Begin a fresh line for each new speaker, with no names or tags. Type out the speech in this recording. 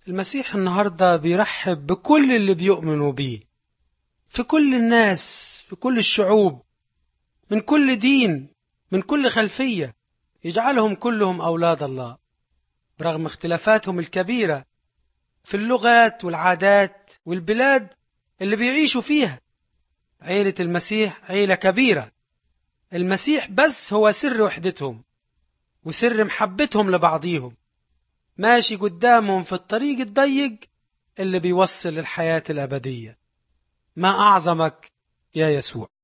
المسيح النهاردة بيرحب بكل اللي بيؤمنوا بيه في كل الناس في كل الشعوب من كل دين من كل خلفية يجعلهم كلهم أولاد الله رغم اختلافاتهم الكبيرة في اللغات والعادات والبلاد اللي بيعيشوا فيها عيلة المسيح عيلة كبيرة المسيح بس هو سر وحدتهم وسر محبتهم لبعضيهم ماشي قدامهم في الطريق الضيق اللي بيوصل للحياة الأبدية ما أعظمك يا يسوع